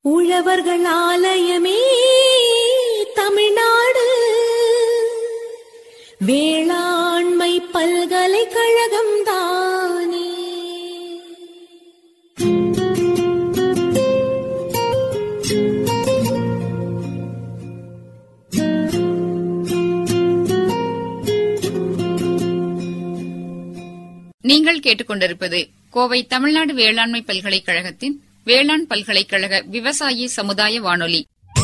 உழவர்கள் ஆலயமே தமிழ்நாடு வேளாண்மை பல்கலைக்கழகம் தானே நீங்கள் கேட்டுக்கொண்டிருப்பது கோவை தமிழ்நாடு வேளாண்மை பல்கலைக்கழகத்தின் வேளாண் பல்கலைக்கழக விவசாயி சமுதாய வானொலி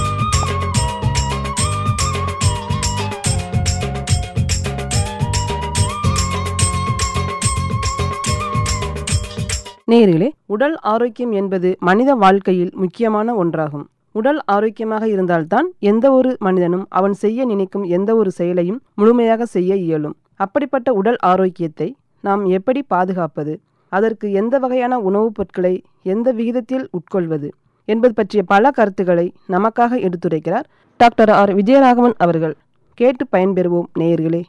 நேயர்களே உடல் ஆரோக்கியம் என்பது மனித வாழ்க்கையில் முக்கியமான ஒன்றாகும் உடல் ஆரோக்கியமாக இருந்தால்தான் எந்த ஒரு மனிதனும் அவன் செய்ய நினைக்கும் எந்த ஒரு செயலையும் முழுமையாக செய்ய இயலும் அப்படிப்பட்ட உடல் ஆரோக்கியத்தை நாம் எப்படி பாதுகாப்பது அதற்கு எந்த வகையான உணவுப் பொருட்களை எந்த விகிதத்தில் உட்கொள்வது என்பது பற்றிய பல கருத்துக்களை நமக்காக எடுத்துரைக்கிறார் டாக்டர் ஆர் விஜயராகவன் அவர்கள் கேட்டு பயன்பெறுவோம் நேயர்களே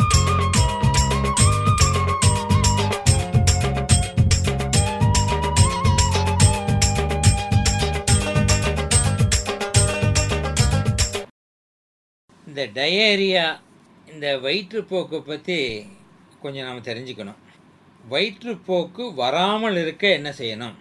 இந்த டயேரியா இந்த வயிற்றுப்போக்கு பற்றி கொஞ்சம் நாம் தெரிஞ்சுக்கணும் வயிற்றுப்போக்கு வராமல் இருக்க என்ன செய்யணும்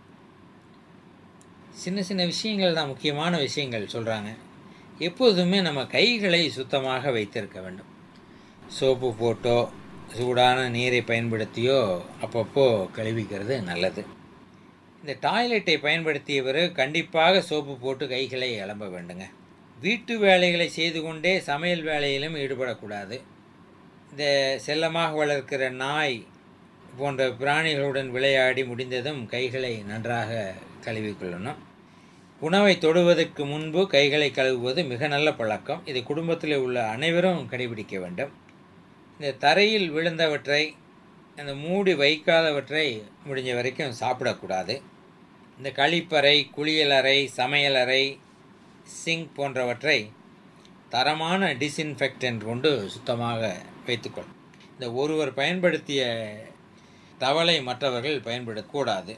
சின்ன சின்ன விஷயங்கள் தான் முக்கியமான விஷயங்கள் சொல்கிறாங்க எப்போதுமே நம்ம கைகளை சுத்தமாக வைத்திருக்க வேண்டும் சோப்பு போட்டோ சூடான நீரை பயன்படுத்தியோ அப்பப்போ கழுவிக்கிறது நல்லது இந்த டாய்லெட்டை பயன்படுத்திய பிறகு கண்டிப்பாக சோப்பு போட்டு கைகளை அலம்ப வேண்டுங்க வீட்டு வேலைகளை செய்து கொண்டே சமையல் வேலையிலும் ஈடுபடக்கூடாது இந்த செல்லமாக வளர்க்கிற நாய் போன்ற பிராணிகளுடன் விளையாடி முடிந்ததும் கைகளை நன்றாக கழுவிக்கொள்ளணும் உணவை தொடுவதற்கு முன்பு கைகளை கழுவுவது மிக நல்ல பழக்கம் இது குடும்பத்தில் உள்ள அனைவரும் கடைபிடிக்க வேண்டும் இந்த தரையில் விழுந்தவற்றை அந்த மூடி வைக்காதவற்றை முடிஞ்ச வரைக்கும் சாப்பிடக்கூடாது இந்த கழிப்பறை குளியலறை சமையலறை சிங்க் போன்றவற்றை தரமான டிஸ்இன்ஃபெக்டன்ட் கொண்டு சுத்தமாக வைத்துக்கொள் இந்த ஒருவர் பயன்படுத்திய தவளை மற்றவர்கள் பயன்படக்கூடாது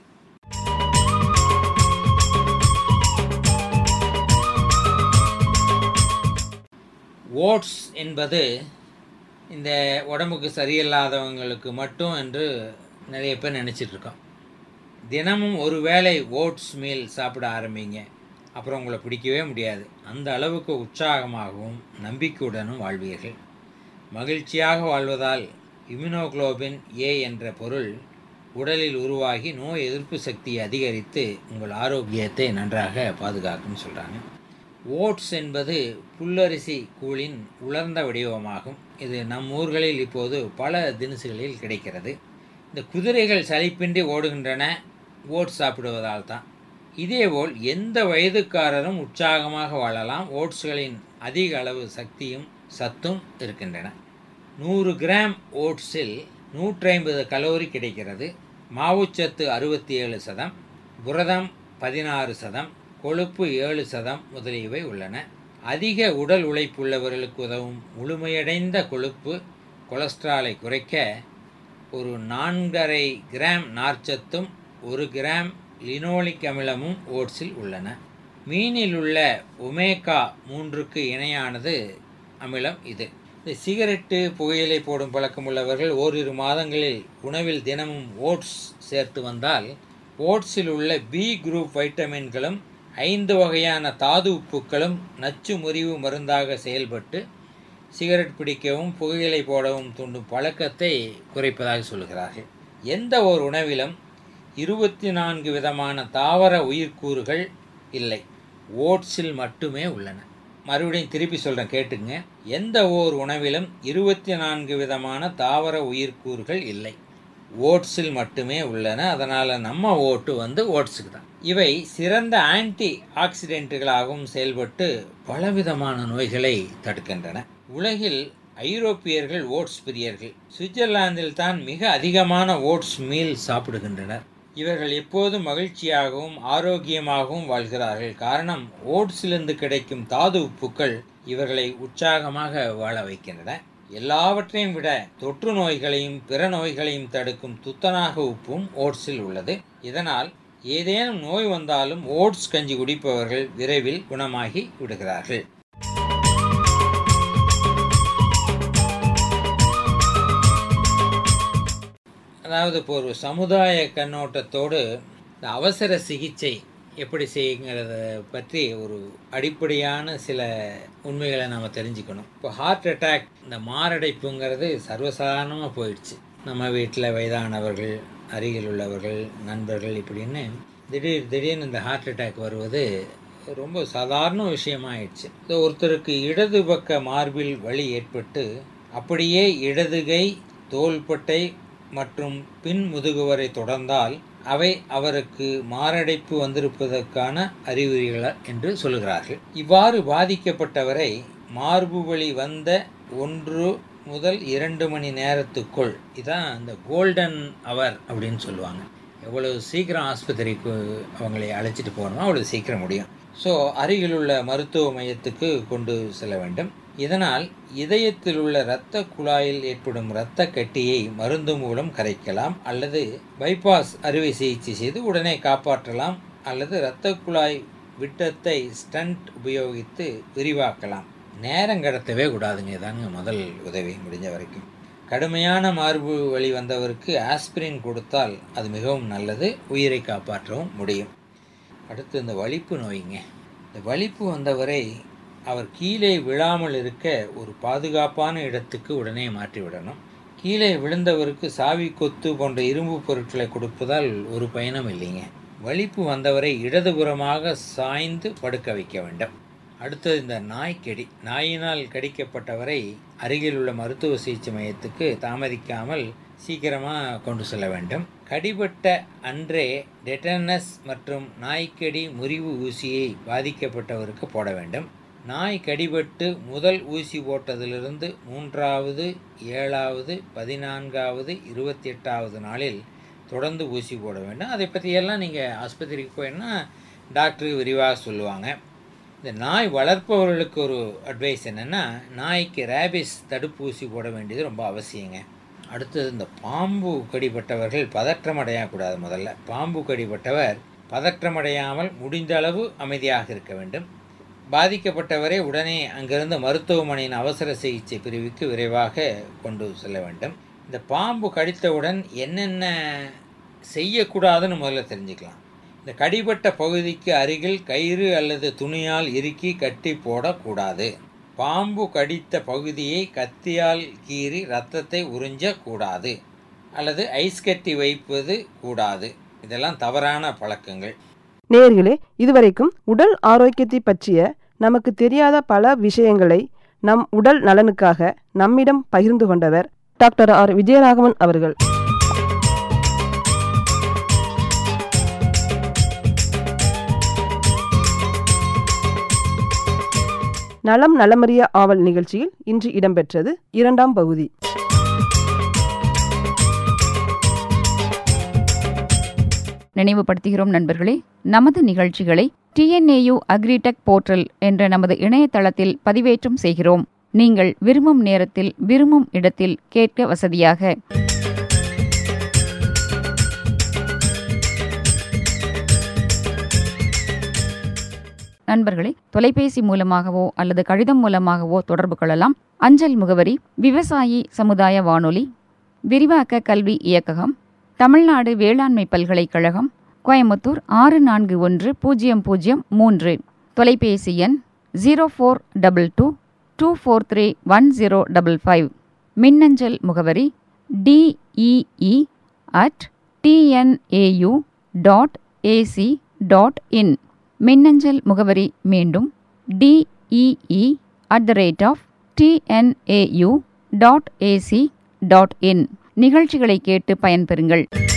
ஓட்ஸ் என்பது இந்த உடம்புக்கு சரியில்லாதவங்களுக்கு மட்டும் என்று நிறைய பேர் நினச்சிட்டு இருக்கோம் தினமும் ஒரு வேளை ஓட்ஸ் மீல் சாப்பிட ஆரம்பிங்க அப்புறம் உங்களை பிடிக்கவே முடியாது அந்த அளவுக்கு உற்சாகமாகவும் நம்பிக்கையுடனும் வாழ்வீர்கள் மகிழ்ச்சியாக வாழ்வதால் இம்யூனோகுளோபின் ஏ என்ற பொருள் உடலில் உருவாகி நோய் எதிர்ப்பு சக்தியை அதிகரித்து உங்கள் ஆரோக்கியத்தை நன்றாக பாதுகாக்கும்னு சொல்கிறாங்க ஓட்ஸ் என்பது புல்லரிசி கூழின் உலர்ந்த வடிவமாகும் இது நம் ஊர்களில் இப்போது பல தினுசுகளில் கிடைக்கிறது இந்த குதிரைகள் சலிப்பின்றி ஓடுகின்றன ஓட்ஸ் சாப்பிடுவதால் தான் இதேபோல் எந்த வயதுக்காரரும் உற்சாகமாக வாழலாம் ஓட்ஸ்களின் அதிக அளவு சக்தியும் சத்தும் இருக்கின்றன நூறு கிராம் ஓட்ஸில் நூற்றி ஐம்பது கலோரி கிடைக்கிறது மாவுச்சத்து அறுபத்தி ஏழு சதம் புரதம் பதினாறு சதம் கொழுப்பு ஏழு சதம் முதலியவை உள்ளன அதிக உடல் உழைப்புள்ளவர்களுக்கு உதவும் முழுமையடைந்த கொழுப்பு கொலஸ்ட்ராலை குறைக்க ஒரு நான்கரை கிராம் நார்ச்சத்தும் ஒரு கிராம் லினோலிக் அமிலமும் ஓட்ஸில் உள்ளன மீனில் உள்ள ஒமேகா மூன்றுக்கு இணையானது அமிலம் இது இந்த சிகரெட்டு புகையிலை போடும் பழக்கம் உள்ளவர்கள் ஓரிரு மாதங்களில் உணவில் தினமும் ஓட்ஸ் சேர்த்து வந்தால் ஓட்ஸில் உள்ள பி குரூப் வைட்டமின்களும் ஐந்து வகையான தாது உப்புக்களும் நச்சு முறிவு மருந்தாக செயல்பட்டு சிகரெட் பிடிக்கவும் புகையிலை போடவும் தூண்டும் பழக்கத்தை குறைப்பதாக சொல்கிறார்கள் எந்த ஒரு உணவிலும் இருபத்தி நான்கு விதமான தாவர உயிர்க்கூறுகள் இல்லை ஓட்ஸில் மட்டுமே உள்ளன மறுபடியும் திருப்பி சொல்கிறேன் கேட்டுங்க எந்த ஓர் உணவிலும் இருபத்தி நான்கு விதமான தாவர உயிர்க்கூறுகள் இல்லை ஓட்ஸில் மட்டுமே உள்ளன அதனால் நம்ம ஓட்டு வந்து ஓட்ஸுக்கு தான் இவை சிறந்த ஆன்டி ஆக்சிடென்ட்டுகளாகவும் செயல்பட்டு பலவிதமான நோய்களை தடுக்கின்றன உலகில் ஐரோப்பியர்கள் ஓட்ஸ் பிரியர்கள் சுவிட்சர்லாந்தில் தான் மிக அதிகமான ஓட்ஸ் மீல் சாப்பிடுகின்றனர் இவர்கள் எப்போதும் மகிழ்ச்சியாகவும் ஆரோக்கியமாகவும் வாழ்கிறார்கள் காரணம் ஓட்ஸிலிருந்து கிடைக்கும் தாது உப்புக்கள் இவர்களை உற்சாகமாக வாழ வைக்கின்றன எல்லாவற்றையும் விட தொற்று நோய்களையும் பிற நோய்களையும் தடுக்கும் துத்தநாக உப்பும் ஓட்ஸில் உள்ளது இதனால் ஏதேனும் நோய் வந்தாலும் ஓட்ஸ் கஞ்சி குடிப்பவர்கள் விரைவில் குணமாகி விடுகிறார்கள் அதாவது இப்போ ஒரு சமுதாய கண்ணோட்டத்தோடு இந்த அவசர சிகிச்சை எப்படி செய்யுங்கிறத பற்றி ஒரு அடிப்படையான சில உண்மைகளை நாம் தெரிஞ்சுக்கணும் இப்போ ஹார்ட் அட்டாக் இந்த மாரடைப்புங்கிறது சர்வசாதாரணமாக போயிடுச்சு நம்ம வீட்டில் வயதானவர்கள் அருகில் உள்ளவர்கள் நண்பர்கள் இப்படின்னு திடீர் திடீர்னு இந்த ஹார்ட் அட்டாக் வருவது ரொம்ப சாதாரண விஷயமாயிடுச்சு இது ஒருத்தருக்கு இடது பக்க மார்பில் வலி ஏற்பட்டு அப்படியே இடதுகை தோள்பட்டை மற்றும் பின் முதுகுவரை தொடர்ந்தால் அவை அவருக்கு மாரடைப்பு வந்திருப்பதற்கான அறிகுறிகள் என்று சொல்கிறார்கள் இவ்வாறு பாதிக்கப்பட்டவரை மார்பு வலி வந்த ஒன்று முதல் இரண்டு மணி நேரத்துக்குள் இதான் அந்த கோல்டன் அவர் அப்படின்னு சொல்லுவாங்க எவ்வளவு சீக்கிரம் ஆஸ்பத்திரிக்கு அவங்களை அழைச்சிட்டு போகணுமோ அவ்வளவு சீக்கிரம் முடியும் ஸோ அருகிலுள்ள மருத்துவ மையத்துக்கு கொண்டு செல்ல வேண்டும் இதனால் இதயத்தில் உள்ள இரத்த குழாயில் ஏற்படும் இரத்த கட்டியை மருந்து மூலம் கரைக்கலாம் அல்லது பைபாஸ் அறுவை சிகிச்சை செய்து உடனே காப்பாற்றலாம் அல்லது இரத்த குழாய் விட்டத்தை ஸ்டண்ட் உபயோகித்து விரிவாக்கலாம் நேரம் கடத்தவே கூடாதுங்க இதாங்க முதல் உதவி முடிஞ்ச வரைக்கும் கடுமையான மார்பு வலி வந்தவருக்கு ஆஸ்பிரின் கொடுத்தால் அது மிகவும் நல்லது உயிரை காப்பாற்றவும் முடியும் அடுத்து இந்த வலிப்பு நோய்ங்க இந்த வலிப்பு வந்தவரை அவர் கீழே விழாமல் இருக்க ஒரு பாதுகாப்பான இடத்துக்கு உடனே மாற்றி விடணும் கீழே விழுந்தவருக்கு சாவி கொத்து போன்ற இரும்பு பொருட்களை கொடுப்பதால் ஒரு பயனும் இல்லைங்க வலிப்பு வந்தவரை இடதுபுறமாக சாய்ந்து படுக்க வைக்க வேண்டும் அடுத்தது இந்த நாய்க்கடி நாயினால் கடிக்கப்பட்டவரை அருகில் உள்ள மருத்துவ சிகிச்சை மையத்துக்கு தாமதிக்காமல் சீக்கிரமாக கொண்டு செல்ல வேண்டும் கடிபட்ட அன்றே டெட்டனஸ் மற்றும் நாய்க்கடி முறிவு ஊசியை பாதிக்கப்பட்டவருக்கு போட வேண்டும் நாய் கடிபட்டு முதல் ஊசி போட்டதிலிருந்து மூன்றாவது ஏழாவது பதினான்காவது இருபத்தி எட்டாவது நாளில் தொடர்ந்து ஊசி போட வேண்டும் அதை பற்றியெல்லாம் நீங்கள் ஆஸ்பத்திரிக்கு போயின்னா டாக்டர் விரிவாக சொல்லுவாங்க இந்த நாய் வளர்ப்பவர்களுக்கு ஒரு அட்வைஸ் என்னென்னா நாய்க்கு ரேபிஸ் தடுப்பூசி போட வேண்டியது ரொம்ப அவசியங்க அடுத்தது இந்த பாம்பு கடிப்பட்டவர்கள் பதற்றமடையக்கூடாது முதல்ல பாம்பு கடிப்பட்டவர் பதற்றமடையாமல் முடிந்த அளவு அமைதியாக இருக்க வேண்டும் பாதிக்கப்பட்டவரை உடனே அங்கிருந்து மருத்துவமனையின் அவசர சிகிச்சை பிரிவுக்கு விரைவாக கொண்டு செல்ல வேண்டும் இந்த பாம்பு கடித்தவுடன் என்னென்ன செய்யக்கூடாதுன்னு முதல்ல தெரிஞ்சுக்கலாம் இந்த கடிபட்ட பகுதிக்கு அருகில் கயிறு அல்லது துணியால் இறுக்கி கட்டி போடக்கூடாது பாம்பு கடித்த பகுதியை கத்தியால் கீறி ரத்தத்தை உறிஞ்சக்கூடாது அல்லது ஐஸ் கட்டி வைப்பது கூடாது இதெல்லாம் தவறான பழக்கங்கள் நேயர்களே இதுவரைக்கும் உடல் ஆரோக்கியத்தை பற்றிய நமக்கு தெரியாத பல விஷயங்களை நம் உடல் நலனுக்காக நம்மிடம் பகிர்ந்து கொண்டவர் டாக்டர் ஆர் விஜயராகவன் அவர்கள் நலம் நலமறிய ஆவல் நிகழ்ச்சியில் இன்று இடம்பெற்றது இரண்டாம் பகுதி நினைவுபடுத்துகிறோம் நண்பர்களே நமது நிகழ்ச்சிகளை டிஎன்ஏயு அக்ரிடெக் போர்ட்டல் என்ற நமது இணையதளத்தில் பதிவேற்றம் செய்கிறோம் நீங்கள் விரும்பும் நேரத்தில் விரும்பும் இடத்தில் கேட்க வசதியாக நண்பர்களே தொலைபேசி மூலமாகவோ அல்லது கடிதம் மூலமாகவோ தொடர்பு கொள்ளலாம் அஞ்சல் முகவரி விவசாயி சமுதாய வானொலி விரிவாக்க கல்வி இயக்ககம் தமிழ்நாடு வேளாண்மை பல்கலைக்கழகம் கோயம்புத்தூர் ஆறு நான்கு ஒன்று பூஜ்ஜியம் பூஜ்ஜியம் மூன்று தொலைபேசி எண் zero four double two two four three one zero double five மின்னஞ்சல் முகவரி T E E at T N A U dot A C dot in மின்னஞ்சல் முகவரி மீண்டும் T E E at the rate of T N A U dot A C dot in நிகழ்ச்சிகளை கேட்டு பயன்பெறுங்கள்